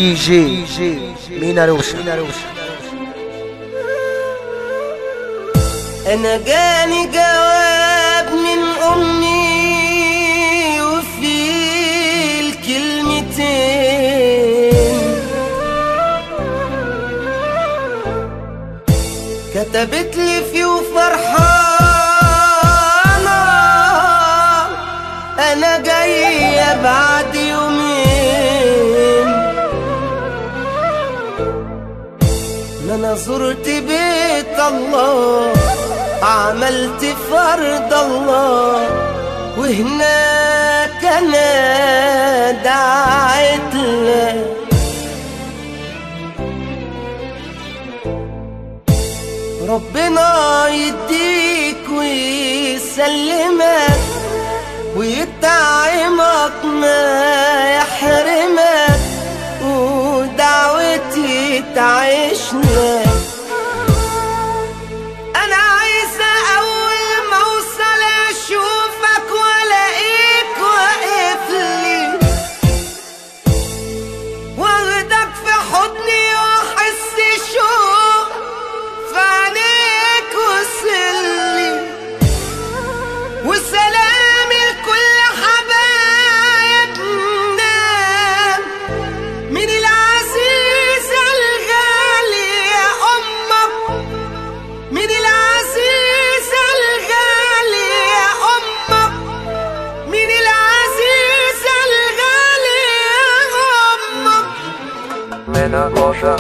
دي جي مينا روشة انا جاني جواب من امي وفي الكلمتين كتبت لي فيه وفرحانة انا جاية بعد يومين ما انا زرت بيت الله عملت فرض الله وهناك انا دعيت له ربنا يديك ويسلمك ويطعمك ما يحرمك ودعوتي تعيشنا انا عايزه اول ما اوصل اشوفك والاقيك واقف لي واخدك في حضني واحس شوق في عينيك وصلي وسلامي لكل حبايبنا من العزيز الغالي يا أمك من العزيز الغالي يا أمك من العزيز الغالي يا أمك مينا روشة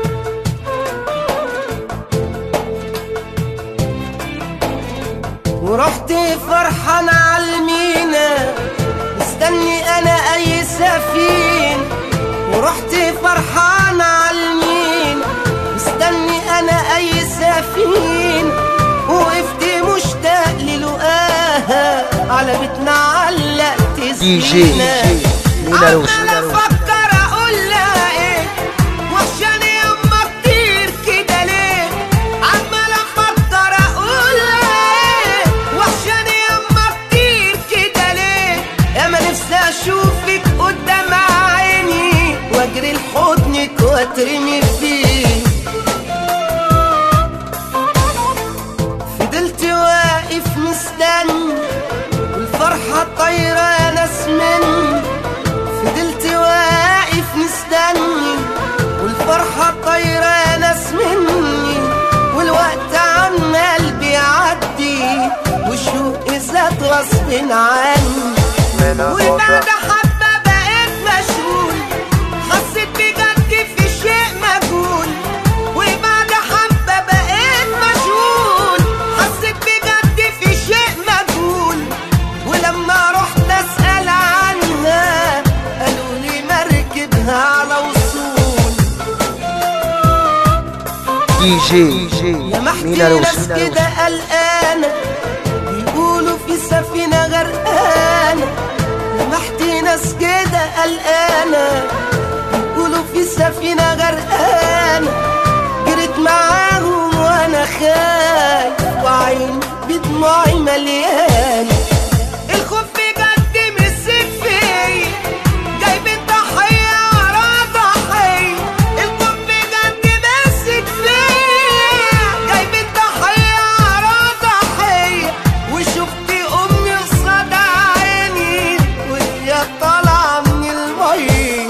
ورحت فرحان عالمينا مستني انا اي سفين ورحت فرحان عالمينا مستني انا اي سفين وقفت مشتاق للقاها على بيتنا علقت دي جي زينة مينا روشة عمال افكر اقول لها ايه وحشاني يما كتير كده ليه عمال افكر اقول لها ايه وحشاني يما كتير كده ليه يا ما نفسي اشوفك قدام عيني واجري لحضنك واترمي فيه فضلت واقف مستني والفرحة طايرة ناس مني فضلت واقف مستني والفرحة طايرة ناس مني والوقت عمال بيعدي وشوقي زاد غصب عني مينا وبعد روشة حبة بقيت مشغول حسيت بجد في شيء مجهول وبعد حبة بقيت مشغول حسيت بجد في شيء مجهول ولما رحت اسأل عنها قالوا لي مركبها على وصول دي جي لمحت مينا ناس روشة كده قلقانة بيقولوا في سفينة غرقانة لمحت ناس كده قلقانة بيقولوا في سفينة غرقانة جريت معاهم وانا خايف وعيني بدموعي مليانة الخوف بجد مسك فيا جايبين ضحية ورا ضحية الخوف بجد ماسك فيا جايبين ضحية ورا ضحية وشفت أمي قصاد عيني وهي طالعة من المية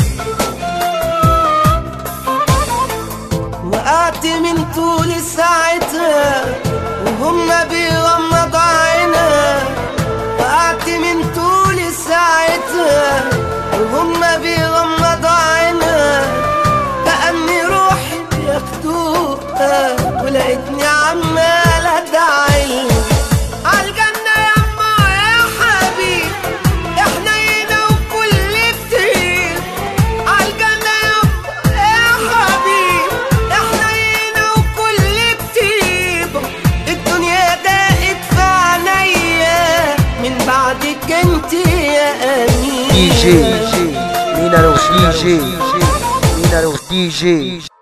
وقعت من طول ساعتها وهم بيغمضوا عينها وقعت من طول ساعتها وهم بيغمضوا عينها كأني روحي بياخدوها ولقيتني عمال ادعي عالجنة يما يا حبيب احنا هنا وكل كتير عالجنة يما يا حبيب احنا هنا وكل كتير الدنيا ضاقت في عينيا من بعدك انت يا امين دي جي مينا روشة دي جي مينا روشة دي جي